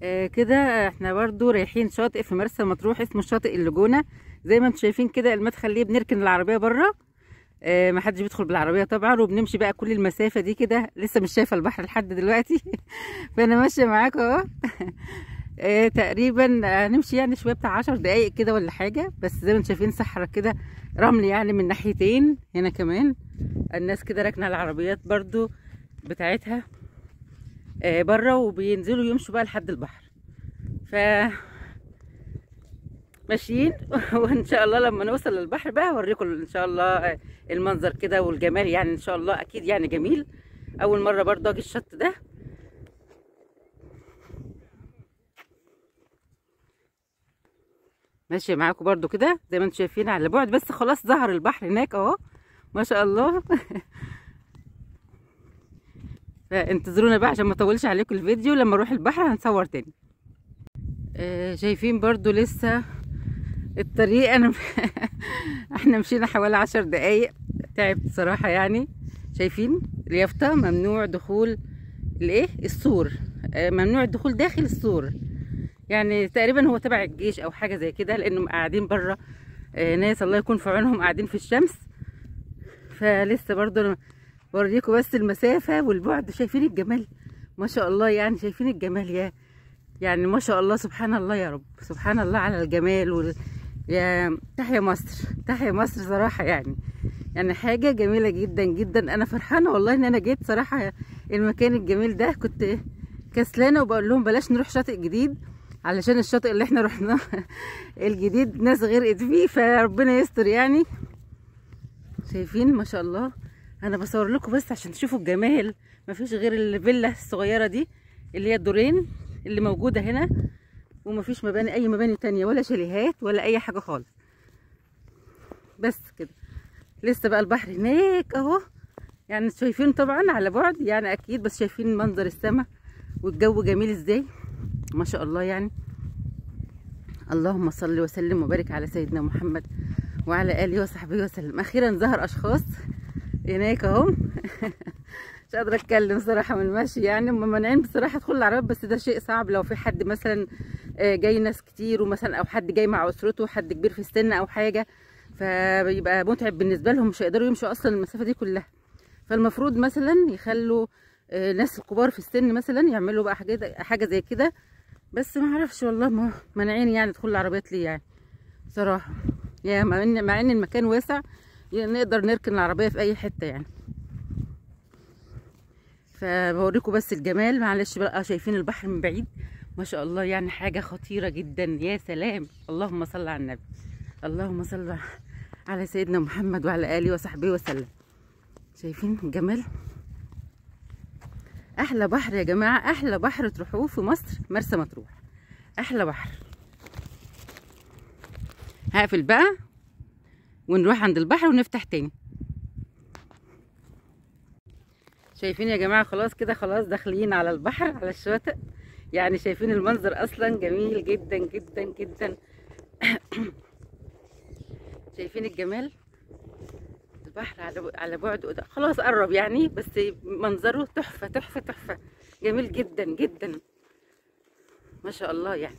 آه كده احنا برضو رايحين شاطئ في مرسى مطروح اسمه شاطئ اللاجونة زي ما انتم شايفين كده المدخل ليه بنركن العربية بره آه ما حدش بيدخل بالعربية طبعا وبنمشي بقى كل المسافة دي كده لسه مش شايفة البحر لحد دلوقتي فانا ماشية معاكم اهو آه تقريبا هنمشي يعني شوية بتاع عشر دقايق كده ولا حاجة بس زي ما انتم شايفين صحرا كده رمل يعني من ناحيتين هنا كمان الناس كده راكنة العربيات برضو بتاعتها آه بره وبينزلوا يمشوا بقى لحد البحر ف ماشيين وان شاء الله لما نوصل للبحر بقى اوريكم ان شاء الله المنظر كده والجمال يعني ان شاء الله اكيد يعني جميل اول مره برضه اجي الشط ده ماشيه معاكم برضو كده زي ما انتم شايفين على بعد بس خلاص ظهر البحر هناك اهو ما شاء الله فانتظرونا بقى عشان ما اطولش عليكم الفيديو لما اروح البحر هنصور تاني آه شايفين برضو لسه الطريق انا احنا مشينا حوالي عشر دقايق تعبت صراحة يعني شايفين اليافطة ممنوع دخول الايه السور آه ممنوع الدخول داخل السور يعني تقريبا هو تبع الجيش او حاجة زي كده لانهم قاعدين بره آه ناس الله يكون في عونهم قاعدين في الشمس فلسه برضو أنا بوريكم بس المسافة والبعد شايفين الجمال ما شاء الله يعني شايفين الجمال يا يعني ما شاء الله سبحان الله يا رب سبحان الله على الجمال وال... يا تحيا مصر تحيا مصر صراحة يعني يعني حاجة جميلة جدا جدا أنا فرحانة والله إن أنا جيت صراحة المكان الجميل ده كنت كسلانة وبقول لهم بلاش نروح شاطئ جديد علشان الشاطئ اللي احنا رحناه الجديد ناس غرقت فيه فربنا يستر يعني شايفين ما شاء الله انا بصور لكم بس عشان تشوفوا الجمال مفيش غير الفيلا الصغيره دي اللي هي الدورين اللي موجوده هنا ومفيش مباني اي مباني تانية ولا شاليهات ولا اي حاجه خالص بس كده لسه بقى البحر هناك اهو يعني شايفين طبعا على بعد يعني اكيد بس شايفين منظر السماء والجو جميل ازاي ما شاء الله يعني اللهم صل وسلم وبارك على سيدنا محمد وعلى اله وصحبه وسلم اخيرا ظهر اشخاص هناك اهم مش قادره اتكلم صراحه من المشي يعني هم مانعين بصراحه دخول العربيات بس ده شيء صعب لو في حد مثلا جاي ناس كتير ومثلا او حد جاي مع اسرته حد كبير في السن او حاجه فبيبقى متعب بالنسبه لهم مش هيقدروا يمشوا اصلا المسافه دي كلها فالمفروض مثلا يخلوا ناس الكبار في السن مثلا يعملوا بقى حاجه حاجه زي كده بس ما اعرفش والله مانعين يعني دخول العربيات ليه يعني صراحه يا مع ان مع ان المكان واسع نقدر نركن العربيه في اي حته يعني فبوريكم بس الجمال معلش بقى شايفين البحر من بعيد ما شاء الله يعني حاجه خطيره جدا يا سلام اللهم صل على النبي اللهم صل على سيدنا محمد وعلى اله وصحبه وسلم شايفين الجمال احلى بحر يا جماعه احلى بحر تروحوه في مصر مرسى مطروح احلى بحر هقفل بقى ونروح عند البحر ونفتح تاني شايفين يا جماعه خلاص كده خلاص داخلين على البحر على الشاطئ يعني شايفين المنظر اصلا جميل جدا جدا جدا شايفين الجمال البحر على على بعد خلاص قرب يعني بس منظره تحفه تحفه تحفه جميل جدا جدا ما شاء الله يعني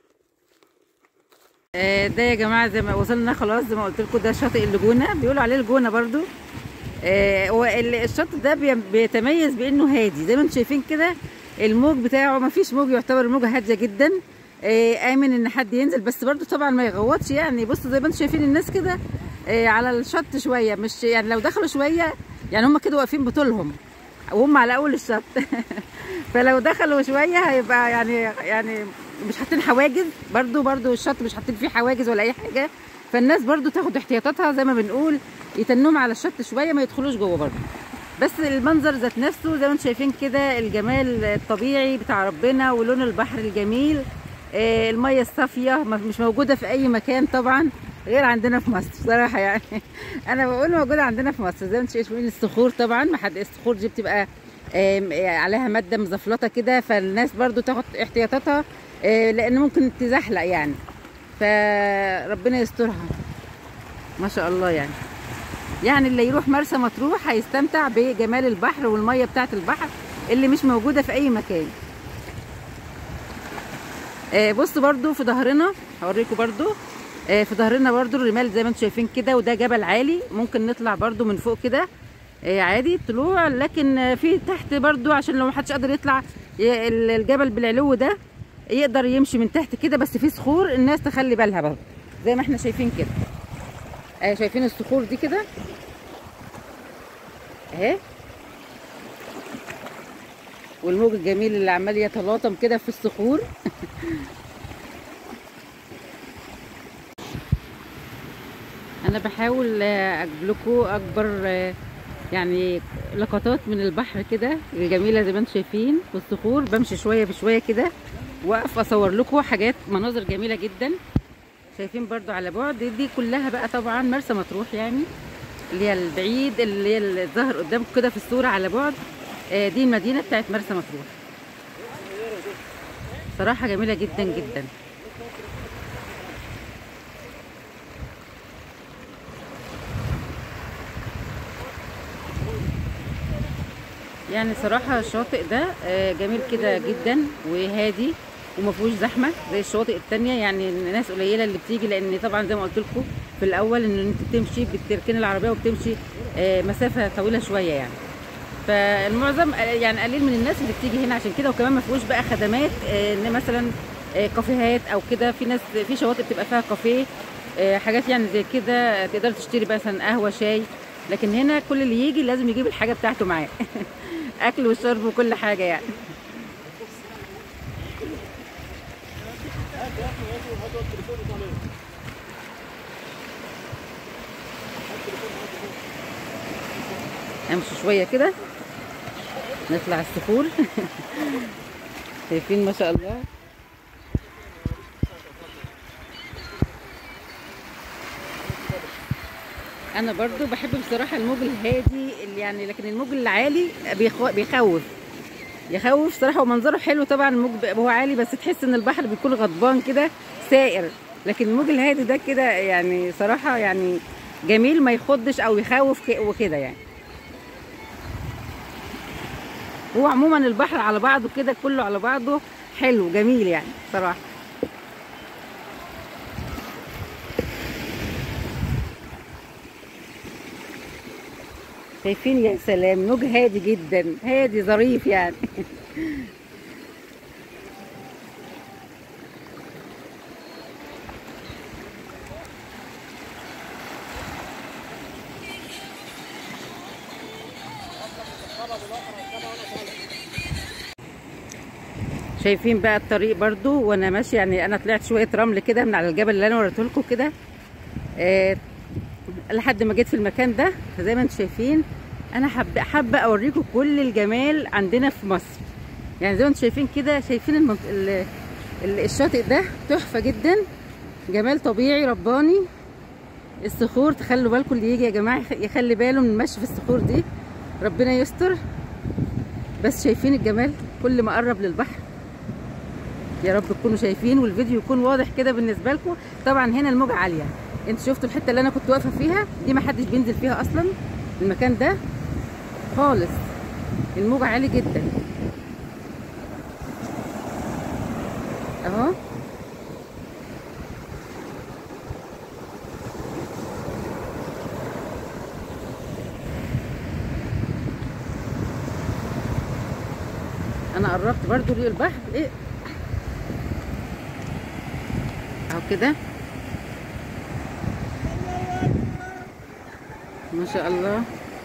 ده يا جماعه زي ما وصلنا خلاص زي ما قلت لكم ده شاطئ اللاجونه بيقولوا عليه الجونه برضو هو الشاطئ ده بيتميز بانه هادي زي ما انتم شايفين كده الموج بتاعه ما فيش موج يعتبر الموجه هاديه جدا امن ان حد ينزل بس برضو طبعا ما يغوطش يعني بصوا زي ما انتم شايفين الناس كده على الشط شويه مش يعني لو دخلوا شويه يعني هم كده واقفين بطولهم وهم على اول الشط فلو دخلوا شويه هيبقى يعني يعني مش حاطين حواجز برضو برضو الشط مش حاطين فيه حواجز ولا اي حاجه فالناس برضو تاخد احتياطاتها زي ما بنقول يتنوم على الشط شويه ما يدخلوش جوه برضو بس المنظر ذات نفسه زي ما انتم شايفين كده الجمال الطبيعي بتاع ربنا ولون البحر الجميل آه الميه الصافيه مش موجوده في اي مكان طبعا غير عندنا في مصر صراحه يعني انا بقول موجوده عندنا في مصر زي ما انتم شايفين الصخور طبعا ما حد الصخور دي بتبقى عليها ماده مزفلطه كده فالناس برضو تاخد احتياطاتها لان ممكن تزحلق يعني فربنا يسترها ما شاء الله يعني يعني اللي يروح مرسى مطروح هيستمتع بجمال البحر والميه بتاعه البحر اللي مش موجوده في اي مكان آه بصوا برضو في ظهرنا هوريكم برضو آه في ظهرنا برضو الرمال زي ما انتم شايفين كده وده جبل عالي ممكن نطلع برضو من فوق كده آه عادي الطلوع لكن آه في تحت برضو عشان لو محدش قادر يطلع ي- ال- الجبل بالعلو ده يقدر يمشي من تحت كده بس في صخور الناس تخلي بالها برضو زي ما احنا شايفين كده آه شايفين الصخور دي كده اهي والموج الجميل اللي عمال يتلاطم كده في الصخور انا بحاول آه، اجيب لكم اكبر آه، يعني لقطات من البحر كده الجميله زي ما انتم شايفين والصخور بمشي شويه بشويه كده واقف اصور لكم حاجات مناظر جميله جدا شايفين برضو على بعد دي كلها بقى طبعا مرسى مطروح يعني اللي هي البعيد اللي هي الظاهر قدامكم كده في الصوره على بعد آه، دي المدينه بتاعت مرسى مطروح صراحه جميله جدا جدا يعني صراحة الشاطئ ده آه، جميل كده جدا وهادي وما فيهوش زحمة زي الشواطئ التانية يعني الناس قليلة اللي بتيجي لأن طبعا زي ما قلت لكم في الأول إن أنت بتمشي بتركني العربية وبتمشي آه، مسافة طويلة شوية يعني فالمعظم آه، يعني قليل من الناس اللي بتيجي هنا عشان كده وكمان ما فيهوش بقى خدمات آه، ان مثلا آه، كافيهات او كده في ناس في شواطئ بتبقى فيها كافيه آه، حاجات يعني زي كده تقدر تشتري مثلا قهوه شاي لكن هنا كل اللي يجي لازم يجيب الحاجه بتاعته معاه اكل وشرب وكل حاجه يعني امشي شويه كده نطلع الصخور شايفين ما شاء الله انا برضو بحب بصراحه الموج الهادي اللي يعني لكن الموج العالي بيخو- بيخوف يخوف صراحه ومنظره حلو طبعا الموج بيبقى هو عالي بس تحس ان البحر بيكون غضبان كده سائر لكن الموج الهادي ده كده يعني صراحه يعني جميل ما يخضش او يخوف ك- وكده يعني هو عموما البحر على بعضه كده كله على بعضه حلو جميل يعني صراحه شايفين يا سلام موج هادي جدا هادي ظريف يعني شايفين بقى الطريق برضو وانا ماشي يعني انا طلعت شويه رمل كده من على الجبل اللي انا وريته لكم كده آه لحد ما جيت في المكان ده فزي ما انتم شايفين انا حابه حابه اوريكم كل الجمال عندنا في مصر يعني زي ما انتم شايفين كده شايفين المنط... ال... ال... الشاطئ ده تحفه جدا جمال طبيعي رباني الصخور تخلوا بالكم اللي يجي يا جماعه يخ- يخلي باله من المشي في الصخور دي ربنا يستر بس شايفين الجمال كل ما قرب للبحر يا رب تكونوا شايفين والفيديو يكون واضح كده بالنسبه لكم طبعا هنا الموجه عاليه انتوا شفتوا الحته اللي انا كنت واقفه فيها دي ما حدش بينزل فيها اصلا المكان ده خالص الموج عالي جدا اهو انا قربت برضو للبحر ايه اهو كده ما شاء الله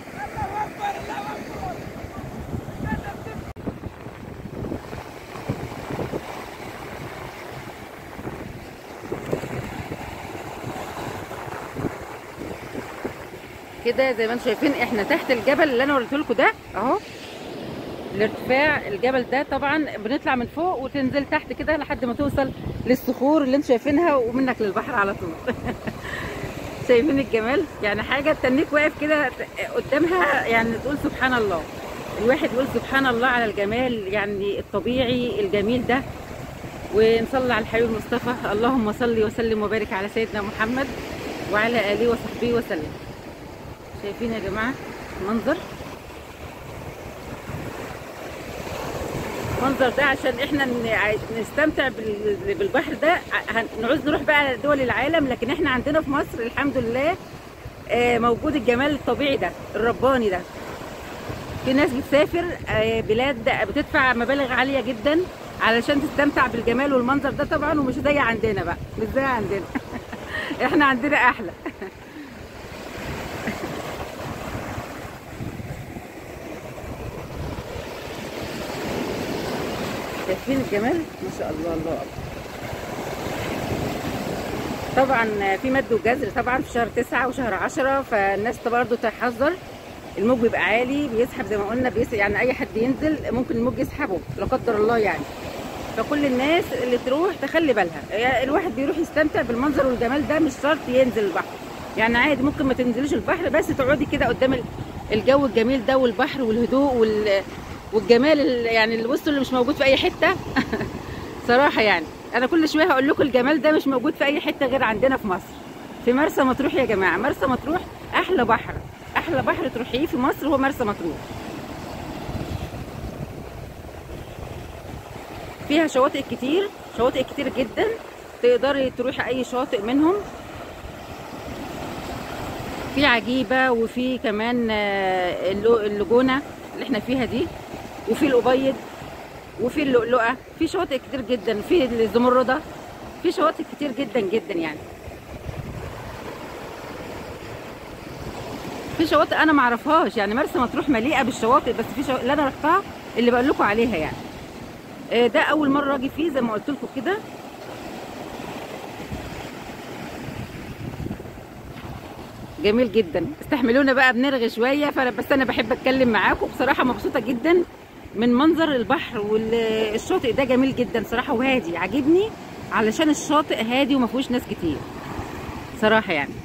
كده زي ما انتم شايفين احنا تحت الجبل اللي انا وريته لكم ده اهو الارتفاع الجبل ده طبعا بنطلع من فوق وتنزل تحت كده لحد ما توصل للصخور اللي انتم شايفينها ومنك للبحر على طول شايفين الجمال يعني حاجه تنيك واقف كده قدامها يعني تقول سبحان الله الواحد يقول سبحان الله على الجمال يعني الطبيعي الجميل ده ونصلي على الحبيب المصطفى اللهم صل وسلم وبارك على سيدنا محمد وعلى اله وصحبه وسلم شايفين يا جماعه المنظر المنظر ده عشان احنا ن- عايز- نستمتع بال- بالبحر ده ع- هن- نعوز نروح بقى دول العالم لكن احنا عندنا في مصر الحمد لله آه، موجود الجمال الطبيعي ده الرباني ده في ناس بتسافر آه، بلاد بتدفع مبالغ عاليه جدا علشان تستمتع بالجمال والمنظر ده طبعا ومش زي عندنا بقى مش زي عندنا احنا عندنا احلى شايفين الجمال ما شاء الله الله أكبر. طبعا في مد وجزر طبعا في شهر تسعة وشهر عشرة فالناس برضه تحذر الموج بيبقى عالي بيسحب زي ما قلنا بيس يعني اي حد ينزل ممكن الموج يسحبه لا قدر الله يعني فكل الناس اللي تروح تخلي بالها يعني الواحد بيروح يستمتع بالمنظر والجمال ده مش شرط ينزل البحر يعني عادي ممكن ما تنزليش البحر بس تقعدي كده قدام ال- الجو الجميل ده والبحر والهدوء وال والجمال ال- يعني اللي بصوا اللي مش موجود في اي حته صراحه يعني انا كل شويه هقول لكم الجمال ده مش موجود في اي حته غير عندنا في مصر في مرسى مطروح يا جماعه مرسى مطروح احلى بحر احلى بحر تروحيه في مصر هو مرسى مطروح فيها شواطئ كتير شواطئ كتير جدا تقدري تروحي اي شاطئ منهم في عجيبه وفي كمان آه، اللو- اللاجونه اللي احنا فيها دي وفي الابيض وفي اللؤلؤه في شواطئ كتير جدا في الزمرده في شواطئ كتير جدا جدا يعني في شواطئ انا ما اعرفهاش يعني مرسى مطروح مليئه بالشواطئ بس في شواطئ اللي انا رحتها اللي بقول لكم عليها يعني آه، ده اول مره اجي فيه زي ما قلت لكم كده جميل جدا استحملونا بقى بنرغي شويه فانا بس انا بحب اتكلم معاكم بصراحه مبسوطه جدا من منظر البحر والشاطئ ده جميل جدا صراحه وهادي عاجبني علشان الشاطئ هادي وما فيهوش ناس كتير صراحه يعني